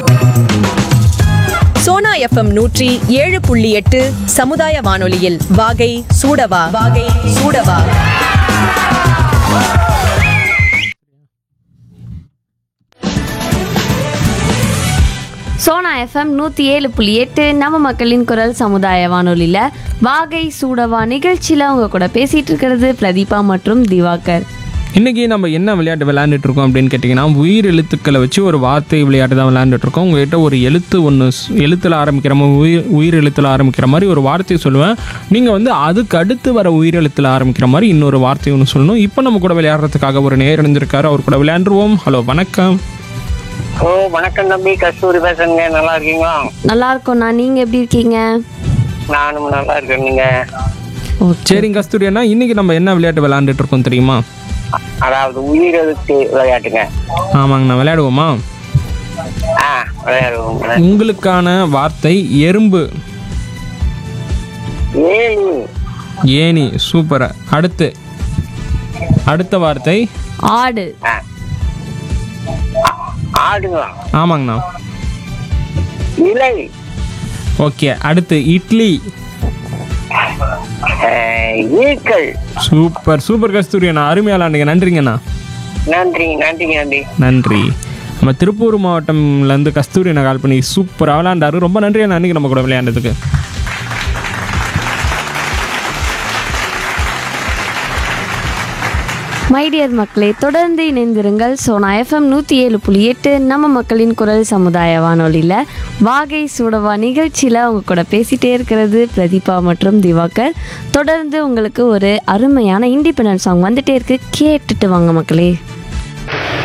Sona FM நூற்றி ஏழு புள்ளி எட்டு சமுதாய வானொலியில் வாகை சூடவா வாகை சூடவா சோனா எஃப்எம் நூற்றி ஏழு புள்ளி எட்டு நம்ம மக்களின் குரல் சமுதாய வானொலியில் வாகை சூடவா நிகழ்ச்சியில் அவங்க கூட பேசிகிட்டு இருக்கிறது பிரதீபா மற்றும் திவாகர் இன்றைக்கி நம்ம என்ன விளையாட்டு விளையாண்டுட்டு இருக்கோம் அப்படின்னு கேட்டிங்கன்னா உயிர் எழுத்துக்களை வச்சு ஒரு வார்த்தை விளையாட்டு தான் விளையாண்டுட்டு இருக்கோம் உங்ககிட்ட ஒரு எழுத்து ஒன்று எழுத்தில் ஆரம்பிக்கிற மாதிரி உயிர் உயிர் எழுத்தில் ஆரம்பிக்கிற மாதிரி ஒரு வார்த்தையை சொல்லுவேன் நீங்கள் வந்து அதுக்கு அடுத்து வர உயிர் எழுத்தில் ஆரம்பிக்கிற மாதிரி இன்னொரு வார்த்தை ஒன்று சொல்லணும் இப்போ நம்ம கூட விளையாடுறதுக்காக ஒரு நேர் இணைஞ்சிருக்காரு அவர் கூட விளையாண்டுருவோம் ஹலோ வணக்கம் ஓ வணக்கம் தம்பி கஸ்தூரி பேசுறேங்க நல்லா இருக்கீங்களா நல்லா இருக்கோண்ணா நீங்கள் எப்படி இருக்கீங்க நானும் நல்லா இருக்கேன் நீங்க ஓகே சரிங்க கஸ்தூரி அண்ணா இன்றைக்கி நம்ம என்ன விளையாட்டு விளையாண்டுட்டு இருக்கோம் தெரியுமா அதாவது உயிர் எழுத்து விளையாட்டுங்க ஆமாங்கண்ணா விளையாடுவோமா ஆ விளையாடுவோம் உங்களுக்கான வார்த்தை எறும்பு ஏழு ஏனி சூப்பர் அடுத்து அடுத்த வார்த்தை ஆடு ஆ. ஆ- ஆடுங்களா ஆமாங்கண்ணா இலை ஓகே அடுத்து இட்லி ஆ, ஈக்கள் சூப்பர் சூப்பர் கஸ்தூரி அண்ணா அருமையாக விளாண்டுங்க நன்றிங்கண்ணா நன்றி நன்றிங்க நன்றி நன்றி நம்ம திருப்பூர் மாவட்டம்லேருந்து கஸ்தூரி அண்ணா கால் பண்ணி சூப்பராக விளாண்டாரு ரொம்ப நன்றி அண்ணா அன்றைக்கி நம்ம கூட விளையாண்டதுக்கு மைடியர் மக்களே தொடர்ந்து இணைந்திருங்கள் சோனா எஃப்எம் நூற்றி ஏழு புள்ளி எட்டு நம்ம மக்களின் குரல் சமுதாய வானொலியில் வாகை சூடவா நிகழ்ச்சியில் அவங்க கூட பேசிகிட்டே இருக்கிறது பிரதீபா மற்றும் திவாகர் தொடர்ந்து உங்களுக்கு ஒரு அருமையான இண்டிபெண்டன்ஸ் சாங் வந்துட்டே இருக்கு கேட்டுட்டு வாங்க மக்களே